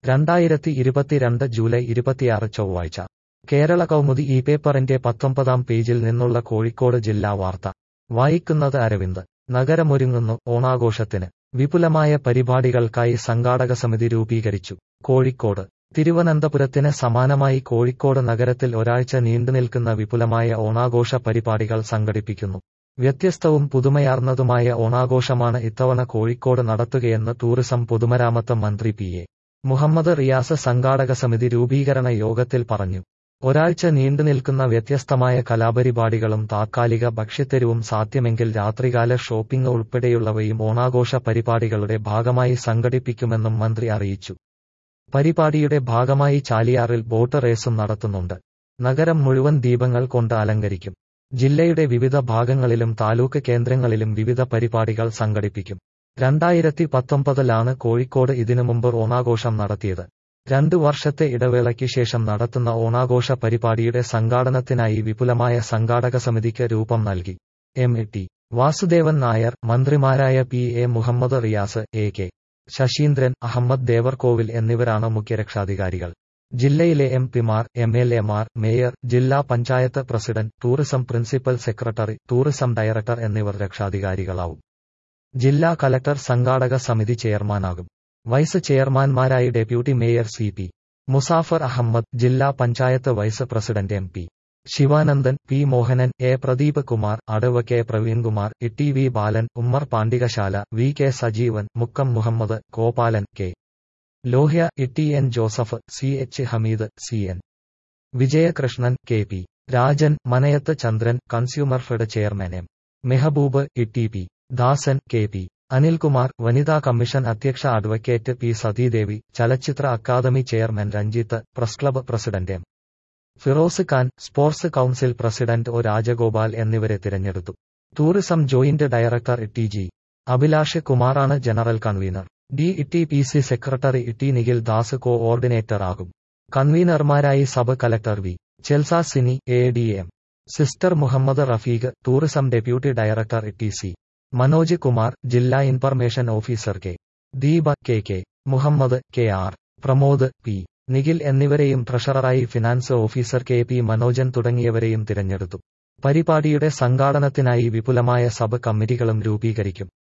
രണ്ടായിരത്തി ഇരുപത്തിരണ്ട് ജൂലൈ ഇരുപത്തിയാറ് ചൊവ്വാഴ്ച കേരള കൗമുദി ഈ പേപ്പറിന്റെ പത്തൊമ്പതാം പേജിൽ നിന്നുള്ള കോഴിക്കോട് ജില്ലാ വാർത്ത വായിക്കുന്നത് അരവിന്ദ് നഗരമൊരുങ്ങുന്നു ഓണാഘോഷത്തിന് വിപുലമായ പരിപാടികൾക്കായി സംഘാടക സമിതി രൂപീകരിച്ചു കോഴിക്കോട് തിരുവനന്തപുരത്തിന് സമാനമായി കോഴിക്കോട് നഗരത്തിൽ ഒരാഴ്ച നീണ്ടുനിൽക്കുന്ന വിപുലമായ ഓണാഘോഷ പരിപാടികൾ സംഘടിപ്പിക്കുന്നു വ്യത്യസ്തവും പുതുമയാർന്നതുമായ ഓണാഘോഷമാണ് ഇത്തവണ കോഴിക്കോട് നടത്തുകയെന്ന് ടൂറിസം പൊതുമരാമത്ത് മന്ത്രി പി എ മുഹമ്മദ് റിയാസ് സംഘാടക സമിതി രൂപീകരണ യോഗത്തിൽ പറഞ്ഞു ഒരാഴ്ച നീണ്ടുനിൽക്കുന്ന വ്യത്യസ്തമായ കലാപരിപാടികളും താത്കാലിക ഭക്ഷ്യത്തെരുവും സാധ്യമെങ്കിൽ രാത്രികാല ഷോപ്പിംഗ് ഉൾപ്പെടെയുള്ളവയും ഓണാഘോഷ പരിപാടികളുടെ ഭാഗമായി സംഘടിപ്പിക്കുമെന്നും മന്ത്രി അറിയിച്ചു പരിപാടിയുടെ ഭാഗമായി ചാലിയാറിൽ ബോട്ട് റേസും നടത്തുന്നുണ്ട് നഗരം മുഴുവൻ ദീപങ്ങൾ കൊണ്ട് അലങ്കരിക്കും ജില്ലയുടെ വിവിധ ഭാഗങ്ങളിലും താലൂക്ക് കേന്ദ്രങ്ങളിലും വിവിധ പരിപാടികൾ സംഘടിപ്പിക്കും രണ്ടായിരത്തി പത്തൊമ്പതിലാണ് കോഴിക്കോട് ഇതിനു മുമ്പ് ഓണാഘോഷം നടത്തിയത് രണ്ടു വർഷത്തെ ഇടവേളയ്ക്ക് ശേഷം നടത്തുന്ന ഓണാഘോഷ പരിപാടിയുടെ സംഘാടനത്തിനായി വിപുലമായ സംഘാടക സമിതിക്ക് രൂപം നൽകി M A T Vasudevan Nair മന്ത്രിമാരായ P A Muhammad Riyas A K Saseendran Ahammed Devarkovil എന്നിവരാണ് മുഖ്യരക്ഷാധികാരികൾ ജില്ലയിലെ എം പിമാർ എം എൽ എമാർ മേയർ ജില്ലാ panchayat president tourism principal secretary tourism director എന്നിവർ രക്ഷാധികാരികളാവും ജില്ലാ കലക്ടർ സംഘാടക സമിതി ചെയർമാനാകും വൈസ് ചെയർമാൻമാരായി deputy mayor C P Musafar Ahammed ജില്ലാ panchayat vice president M P Sivanandan P Mohanan A Pradeep Kumar അടവ് K Praveenkumar E V Balan Ummer Pandikasala V K Sajeevan Mukkam Muhammad Gopalan K Lohya E N Joseph C H Hameed C N Vijayakrishnan K P Rajan Manayath Chandran consumer fed chairman M Mehaboob E P Dasan K P Anilkumar വനിതാ commission അധ്യക്ഷ advocate P Sathidevi ചലച്ചിത്ര academy chairman Ranjith press club president M Firoz Khan sports council president O Rajagopal എന്നിവരെ തിരഞ്ഞെടുത്തു tourism joint director T G Abhilash കുമാറാണ് general convener D E P C secretary T Nikhil Das coordinator ആകും കൺവീനർമാരായി sub collector V Chelsa Sini A D M sister Muhammad Rafeeq tourism deputy director T C Manoj Kumar ജില്ലാ information officer K Deepa K K Muhammad K R Pramod P Nikhil എന്നിവരെയും ട്രഷററായി finance officer K P Manojan തുടങ്ങിയവരെയും തിരഞ്ഞെടുത്തു പരിപാടിയുടെ സംഘാടനത്തിനായി വിപുലമായ sub കമ്മിറ്റികളും രൂപീകരിക്കും